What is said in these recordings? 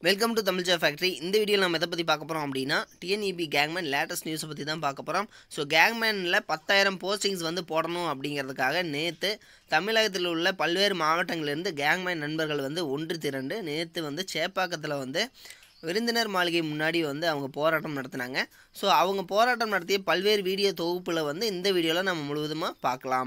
welcome to தமிழ்ஜா factory இந்த வீடியோவில் நம்ம எதை பற்றி பார்க்க போகிறோம் அப்படின்னா டிஎன்இபி கேங்மேன் லேட்டஸ்ட் நியூஸை பற்றி தான் பார்க்க போகிறோம் ஸோ கேங்மேனில் பத்தாயிரம் போஸ்டிங்ஸ் வந்து போடணும் அப்படிங்கிறதுக்காக நேற்று தமிழகத்தில் உள்ள பல்வேறு மாவட்டங்களிலிருந்து கேங்மேன் நண்பர்கள் வந்து ஒன்று திரண்டு நேற்று வந்து சேப்பாக்கத்தில் வந்து விருந்தினர் மாளிகை முன்னாடி வந்து அவங்க போராட்டம் நடத்தினாங்க ஸோ அவங்க போராட்டம் நடத்திய பல்வேறு வீடியோ தொகுப்பில் வந்து இந்த வீடியோவில் நம்ம முழுவதுமாக பார்க்கலாம்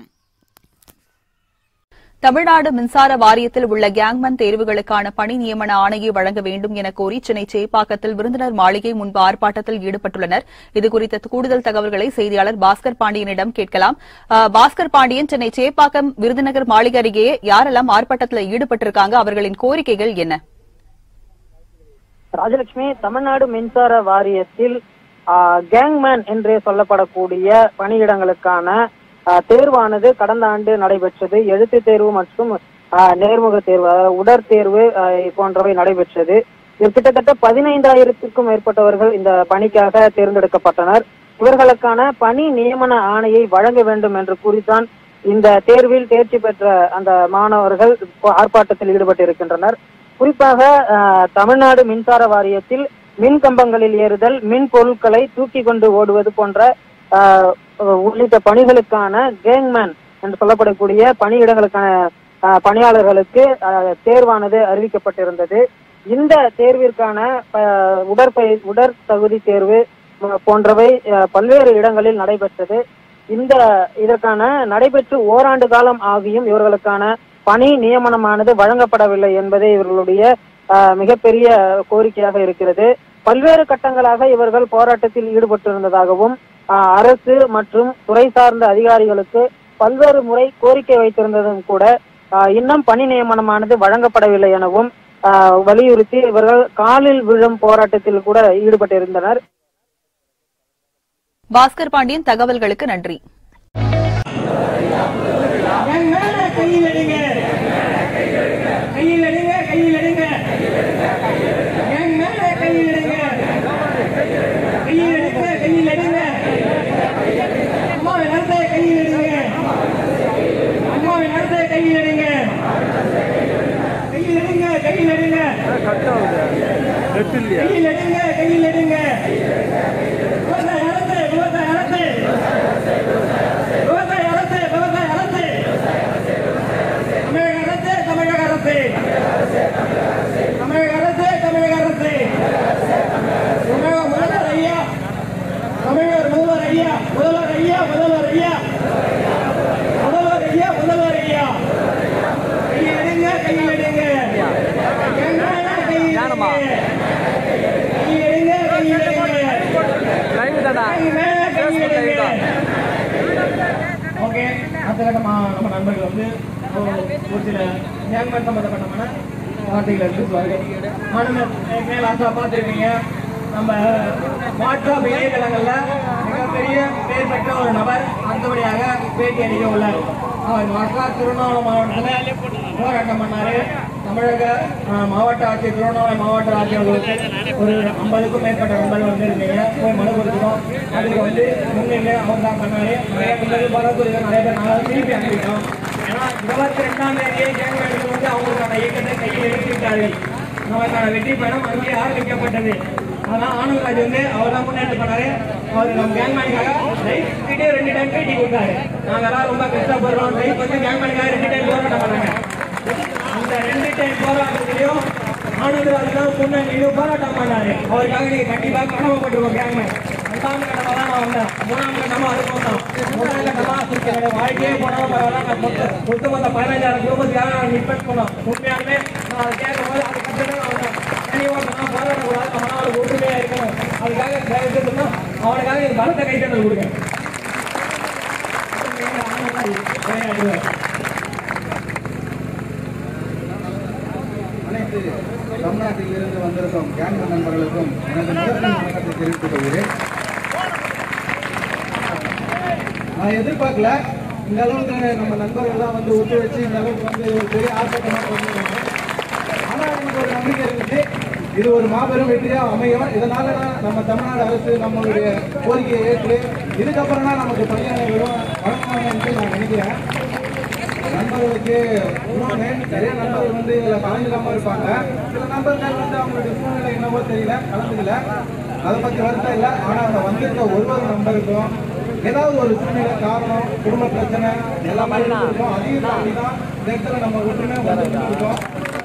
தமிழ்நாடு மின்சார வாரியத்தில் உள்ள கேங்மன் தேர்வுகளுக்கான பணி நியமன ஆணையை வழங்க வேண்டும் என கோரி சென்னை சேப்பாக்கத்தில் விருந்தினர் மாளிகை முன்பு ஆர்ப்பாட்டத்தில் ஈடுபட்டுள்ளனர் இதுகுறித்த கூடுதல் தகவல்களை செய்தியாளர் பாஸ்கர் பாண்டியனிடம் கேட்கலாம் அஹ், பாஸ்கர் பாண்டியன் சென்னை சேப்பாக்கம் விருதுநகர் மாளிகை அருகே யாரெல்லாம் ஆர்ப்பாட்டத்தில் ஈடுபட்டிருக்காங்க அவர்களின் கோரிக்கைகள் என்ன ராஜலட்சுமி தமிழ்நாடு மின்சார வாரியத்தில் கேங்மேன் என்றே சொல்லப்படக்கூடிய பணியிடங்களுக்கான ஆ, தேர்வானது கடந்த ஆண்டு நடைபெற்றது எழுத்து தேர்வு மற்றும் ஆ, நேர்முக தேர்வு அதாவது உடற்தேர்வு ஆ, போன்றவை நடைபெற்றது இதில் கிட்டத்தட்ட பதினைந்தாயிரத்திற்கும் மேற்பட்டவர்கள் இந்த பணிக்காக தேர்ந்தெடுக்கப்பட்டனர் இவர்களுக்கான பணி நியமன ஆணையை வழங்க வேண்டும் என்று கூறித்தான் இந்த தேர்வில் தேர்ச்சி பெற்ற அந்த மாணவர்கள் இப்போ ஆர்ப்பாட்டத்தில் ஈடுபட்டிருக்கின்றனர் குறிப்பாக அஹ், தமிழ்நாடு மின்சார வாரியத்தில் மின் கம்பங்களில் ஏறுதல் மின் பொருட்களை தூக்கி கொண்டு ஓடுவது போன்ற அஹ், உள்ளிட்ட பணிகளுக்கான கேங்மேன் என்று சொல்லப்படக்கூடிய பணியிடங்களுக்கான அஹ், பணியாளர்களுக்கு அஹ், தேர்வானது அறிவிக்கப்பட்டிருந்தது இந்த தேர்விற்கான அஹ், உடற்பய உடற்தகுதி தேர்வு அஹ், போன்றவை அஹ், பல்வேறு இடங்களில் நடைபெற்றது இந்த இதற்கான நடைபெற்று ஓராண்டு காலம் ஆகியும் இவர்களுக்கான பணி நியமனமானது வழங்கப்படவில்லை என்பதே இவர்களுடைய ஆஹ், மிகப்பெரிய கோரிக்கையாக இருக்கிறது பல்வேறு கட்டங்களாக இவர்கள் போராட்டத்தில் ஈடுபட்டிருந்ததாகவும் ஆஹ், அரசு மற்றும் துறை சார்ந்த அதிகாரிகளுக்கு பல்வேறு முறை கோரிக்கை வைத்திருந்ததும் கூட ஆஹ், இன்னும் பணி நியமனமானது வழங்கப்படவில்லை எனவும் ஆஹ், வலியுறுத்தி இவர்கள் காலில் விழும் போராட்டத்தில் கூட ஈடுபட்டிருந்தனர் பாஸ்கர் பாண்டியன் தகவல்களுக்கு நன்றி என் மேல கையில் எடுங்க கையில் எடுங்க கையில் எடுங்க என் மேல கையில் எடுங்க கையில் எடுங்க கையில் எடுங்க அம்மாவை நடத்த கையில் எடுங்க அம்மாவை நடத்த கையில் எடுங்க கையில் எடுங்க கையில் எடுங்க கையில் எடுங்க கையில் எடுங்க விவசாய அரசு விவசாய அரசு விவசாய அரசு விவசாய அரசு தமிழக அரசு தமிழக அரசு தமிழக அரசு தமிழக அரசு தமிழக முதல்வர் ஐயா தமிழக முதல்வர் ஐயா முதல்வர் ஐயா முதல்வர் ஐயா முதல்வர் ஐயா முதல்வர் ஐயா கையில் எடுங்க கையில் எடுங்க எங்கடா கையில் எடுங்க கையில் எடுங்க கையில் எடுங்க கையில் எடுங்க ஓகே அடுத்த கட்டமா நம்ம நண்பர்கள் வந்து ஒரு- ஒரு சில கேங்மேன் சம்பந்தப்பட்டமான வார்த்தைகள் இருக்கு சொல்லுவாங்க மாணவர் ஏற்கனவே லாஸ்டா பார்த்துருக்கீங்க நம்ம வாட்ஸ்அப் இணையதளங்கள்ல மிகப்பெரிய பேர் பெற்ற ஒரு நபர் அடுத்தபடியாக பேட்டி அளிக்க உள்ளார் அவர் மக்கா திருவண்ணாமலை மாவட்டத்தில் போராட்டம் பண்ணாரு தமிழக அஹ், மாவட்ட ஆட்சியர் திருவண்ணாமலை மாவட்ட ஆட்சியர்களுக்கு ஒரு ஐம்பதுக்கும் மேற்பட்ட நண்பர்கள் வந்து இருந்தீங்க போய் மனு கொடுத்துட்டோம் அதுக்கு வந்து முன்னிலை அவர் தான் பண்ணாரு நிறைய பிள்ளைகள் பரப்புரிகள் நிறைய பேர் நாங்கள் திருப்பி அனுப்பிட்டோம் ஏன்னா இருபத்தி ரெண்டாம் தேதியே கேங்மேனுக்கு வந்து அவங்களுக்கான இயக்கத்தை கையில் எடுத்துக்கிட்டார்கள் நமக்கான வெற்றி பயணம் அங்கே ஆரம்பிக்கப்பட்டது அதனால ஆனந்தராஜ் வந்து அவர் தான் முன்னேற்றம் பண்ணாரு அவர் நம்ம கேங்மேனுக்காக லைஃப் கிட்டே ரெண்டு டைம் பேட்டி கொடுத்தாரு நாங்க எல்லாம் ரொம்ப கஷ்டப்படுறோம் லைஃப் வந்து கேங்மேனுக்காக ரெண்டு டைம் போராட்டம் பண்ணாங்க அந்த ரெண்டு டைம் போராட்டத்திலையும் ஆனந்தராஜ் தான் முன்னணியிலும் போராட்டம் பண்ணாரு அவருக்காக நீங்க கண்டிப்பா கடமைப்பட்டிருக்கோம் கேங்மேன் ரெண்டாம் கட்டமா தான் நான் வந்தேன் மூணாம் கட்டமா அதுக்கும் தான் மூணாம் கட்டமா என்னோட வாழ்க்கையே போனாலும் பரவாயில்ல நான் மொத்த மொத்த மொத்த பதினஞ்சாயிரம் குடும்பத்துக்காக நான் இன்வெஸ்ட் பண்ணோம் உண்மையாலுமே நான் அதை கேட்கும் போது அது கஷ்டம் தான் வந்தேன் தனி ஓட்டலாம் போராடக்கூடாது நம்ம அவனுக்கு ஒற்றுமையா இருக்கணும் அதுக்காக தயவு செய்து சொன்னா அவனுக்காக எனக்கு பலத்த கைத்தட்டல் கொடுங்க விளையாடுவார் அனைத்து தமிழ்நாட்டில் இருந்து வந்திருக்கும் கேங் நண்பர்களுக்கும் எனது முதற்கண் வணக்கத்தை தெரிவித்துக் கொள்கிறேன் நான் எதிர்பார்க்கல இந்த அளவுக்கு நம்ம நண்பர்கள்லாம் வந்து ஒத்துழைச்சு இந்த அளவுக்கு வந்து ஒரு பெரிய ஆர்ப்பாட்டமாக பண்ணிருக்காங்க ஆனால் எனக்கு ஒரு நம்பிக்கை இருந்துச்சு இது ஒரு மாபெரும் வெற்றியாக அமையும் இதனால தான் நம்ம தமிழ்நாடு அரசு நம்மளுடைய கோரிக்கையை ஏற்று இதுக்கப்புறம் தான் நமக்கு பணியாளர்களும் வழங்குவாங்க என்று நான் நினைக்கிறேன் நண்பர்களுக்கு இன்னொன்று நிறைய நண்பர்கள் வந்து இதில் கலந்துக்காம இருப்பாங்க சில நண்பர்கள் வந்து அவங்களுடைய சூழ்நிலை என்னவோ தெரியல கலந்துக்கல அதை பற்றி வருத்தம் இல்லை ஆனால் அந்த வந்திருக்க ஒரு ஒரு நண்பருக்கும் ஏதாவது ஒரு சூழ்நிலை காரணம் குடும்ப பிரச்சனை எல்லாம் மாதிரி இருக்கும் அதையும் தாண்டி தான் இந்த இடத்துல நம்ம ஒற்றுமையாக வந்து இருக்கோம்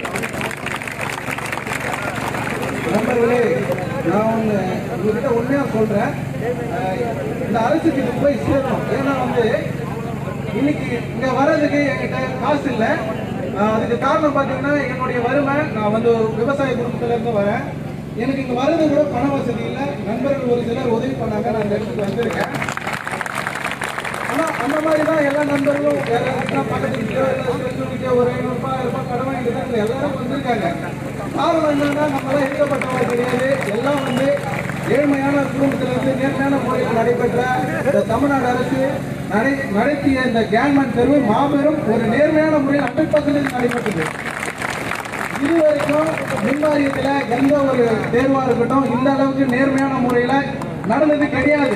நண்பர்களே நான் ஒன்று உங்ககிட்ட உண்மையாக சொல்கிறேன் இந்த அரசுக்கு இது போய் சேரணும் ஏன்னா வந்து இன்னைக்கு இங்கே வர்றதுக்கு என்கிட்ட காசு இல்லை ஆஹ் அதுக்கு காரணம் பார்த்தீங்கன்னா என்னுடைய வறுமை நான் வந்து ஒரு விவசாய குடும்பத்துல இருந்து வரேன் எனக்கு இங்கே வர்றது கூட பண வசதி இல்லை நண்பர்கள் ஒரு சிலர் உதவி பண்ணாங்க நான் இந்த இடத்துக்கு வந்திருக்கேன் ஆனா அந்த மாதிரி தான் எல்லா நண்பர்களும் வேற யாருக்குன்னா பக்கத்து வீட்டுக்கோ இல்லை தெரிஞ்சவங்களுக்கோ ஒரு ஐநூறுபா ஆயிரம் ரூபாய் கடன் வாங்கிட்டு தான் இங்க எல்லாரும் வந்திருக்காங்க காரணம் என்னன்னா நம்மளாம் இருக்கப்பட்டவங்க கிடையாது எல்லாம் வந்து ஏழ்மையான குடும்பத்திலிருந்து நேர்மையான முறையில் நடைபெற்ற இந்த தமிழ்நாடு அரசு நடை நடத்திய இந்த கேன்மேன் தேர்வு மாபெரும் ஒரு நேர்மையான முறையில் ஹண்ட்ரட் பர்சன்டேஜ் நடைபெற்றது இதுவரைக்கும் மின்வாரியத்தில் எந்த ஒரு தேர்வாக இருக்கட்டும் இந்த அளவுக்கு நேர்மையான முறையில் நடந்தது கிடையாது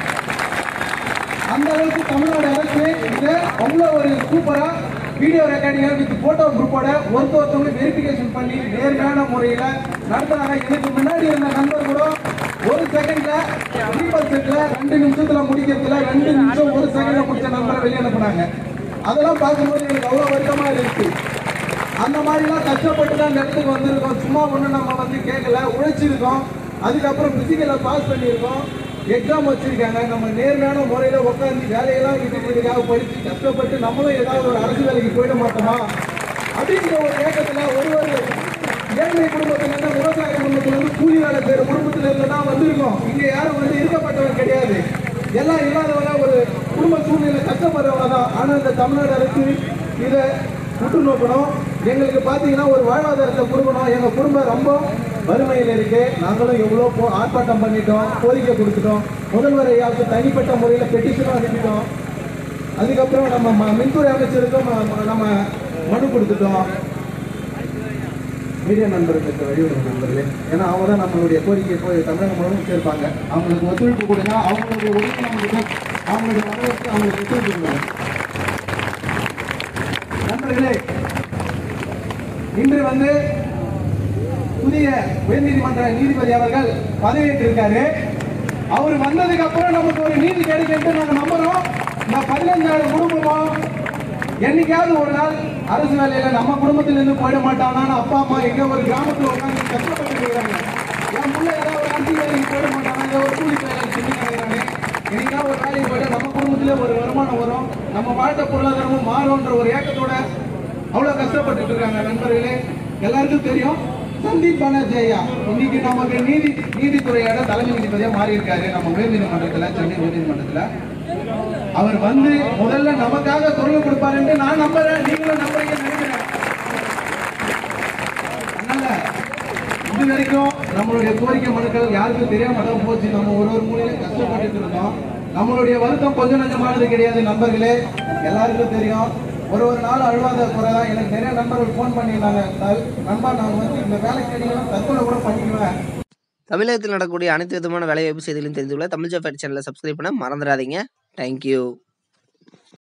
அந்த அளவுக்கு தமிழ்நாடு அரசு இதை அவ்வளோ ஒரு சூப்பரா வீடியோ ரெக்கார்டிங் வித் போட்டோ குரூப்போட ஒருத்த ஒருத்தவங்க வெரிஃபிகேஷன் பண்ணி நேர்மையான முறையில் நடத்துறாங்க எனக்கு முன்னாடி இருந்த நண்பர் கூட ஒரு செகண்ட்ல த்ரீ பர்சன்ட்ல ரெண்டு நிமிஷத்துல முடிக்கிறதுல ரெண்டு நிமிஷம் ஒரு செகண்ட்ல முடிச்ச நண்பரை வெளியே அனுப்புனாங்க அதெல்லாம் பார்க்கும்போது எனக்கு அவ்வளோ வருத்தமா இருக்கு அந்த மாதிரிலாம் கஷ்டப்பட்டு தான் இந்த இடத்துக்கு வந்திருக்கோம் சும்மா ஒன்றும் நம்ம வந்து கேட்கல உழைச்சிருக்கோம் அதுக்கப்புறம் பிசிக்கலை பாஸ் பண்ணியிருக்கோம் எக்ஸாம் வச்சிருக்காங்க நம்ம நேர்மையான முறையில் உட்காந்து வேலையெல்லாம் விட்டுட்டு இதுக்காக படித்து கஷ்டப்பட்டு நம்மளும் ஏதாவது ஒரு அரசு வேலைக்கு போயிட மாட்டோமா அப்படிங்கிற ஒரு ஏக்கத்தில் ஒரு ஒரு ஏழ்மை குடும்பத்திலேருந்து விவசாய குடும்பத்திலேருந்து கூலி வேலை செய்கிற குடும்பத்துல இருந்து தான் வந்திருக்கோம் இங்கே யாரும் வந்து இருக்கப்பட்டவர் கிடையாது எல்லாம் இல்லாதவங்க ஒரு குடும்ப சூழ்நிலை கஷ்டப்படுறவங்க தான் ஆனால் இந்த தமிழ்நாடு அரசு இதை உற்று நோக்கணும் எங்களுக்கு பார்த்தீங்கன்னா ஒரு வாழ்வாதாரத்தை கொடுக்கணும் எங்கள் குடும்பம் ரொம்ப வறுமையில் இருக்கு நாங்களும் எவ்வளோ போ ஆர்ப்பாட்டம் பண்ணிட்டோம் கோரிக்கை கொடுத்துட்டோம் முதல்வர் ஐயாவுக்கு தனிப்பட்ட முறையில் பெட்டிஷனும் அனுப்பிட்டோம் அதுக்கப்புறம் நம்ம ம- மின்துறை அமைச்சருக்கும் ம- ம- நம்ம மனு கொடுத்துட்டோம் மீடியா நண்பர்களுக்கு வழிவிடும் நண்பர்களே ஏன்னா அவங்க தான் நம்மளுடைய கோரிக்கை போய் தமிழகம் முழுவதும் சேர்ப்பாங்க அவங்களுக்கு ஒத்துழைப்பு கொடுங்க அவங்களுடைய உதவி நம்மளுக்கு அவங்களுடைய வரவேற்பு அவங்களுக்கு ஒத்துழைப்பு கொடுங்க நண்பர்களே இன்று வந்து புதிய உயர்நீதிமன்ற நீதிபதி அவர்கள் பதவியேற்றிருக்காரு அவர் வந்ததுக்கு அப்புறம் நமக்கு ஒரு நீதி கிடைக்கும் நாங்க நம்புறோம் இந்த பதினஞ்சாயிரம் குடும்பமும் என்னைக்காவது ஒரு நாள் அரசு வேலையில நம்ம குடும்பத்துல இருந்து போயிட மாட்டானான்னு அப்பா அம்மா எங்க ஒரு கிராமத்துல உட்காந்து கஷ்டப்பட்டு இருக்கிறாங்க என் புள்ள ஏதாவது ஒரு அரசு வேலைக்கு போயிட மாட்டானா ஏதோ ஒரு கூலி வேலை செஞ்சு நினைக்கிறானே என்னைக்காவது ஒரு வேலைக்கு போயிட்டா நம்ம குடும்பத்திலே ஒரு வருமானம் வரும் நம்ம வாழ்க்கை பொருளாதாரமும் மாறும்ன்ற ஒரு ஏக்கத்தோட அவ்வளவு கஷ்டப்பட்டுட்டு இருக்காங்க நண்பர்களே எல்லாருக்கும் தெரியும் சந்தீப் பானர்ஜி ஐயா இன்னைக்கு நமக்கு நீதி நீதித்துறையோட தலைமை நீதிபதியா மாறி இருக்காரு நம்ம உயர்நீதிமன்றத்துல சென்னை உயர்நீதிமன்றத்துல அவர் வந்து முதல்ல நமக்காக குரல் கொடுப்பாருன்னு நான் நம்புறேன் நீங்களும் நம்புறீங்க நினைக்கிறேன் அதனால இது வரைக்கும் நம்மளுடைய கோரிக்கை மனுக்கள் யாருக்கும் தெரியாம தான் போச்சு நம்ம ஒரு ஒரு மூலையில கஷ்டப்பட்டுட்டு இருந்தோம் நம்மளுடைய வருத்தம் கொஞ்சம் நஞ்சமானது கிடையாது நண்பர்களே எல்லாருக்கும் தெரியும் ஒரு ஒரு நாள் அழுவாத குறைதான் எனக்கு நிறைய நண்பர்கள் ஃபோன் பண்ணியிருந்தாங்க "சார், நண்பா நான் வந்து இந்த வேலை கிடைக்கலாம் தற்கொலை கூட பண்ணிக்குவேன் தமிழகத்தில் நடக்கக்கூடிய அனைத்து விதமான வேலைவாய்ப்பு செய்திகளையும் தெரிந்து கொள்ள தமிழ் ஜாப் சேனலை சப்ஸ்கிரைப் பண்ண மறந்துடாதீங்க தேங்க்யூ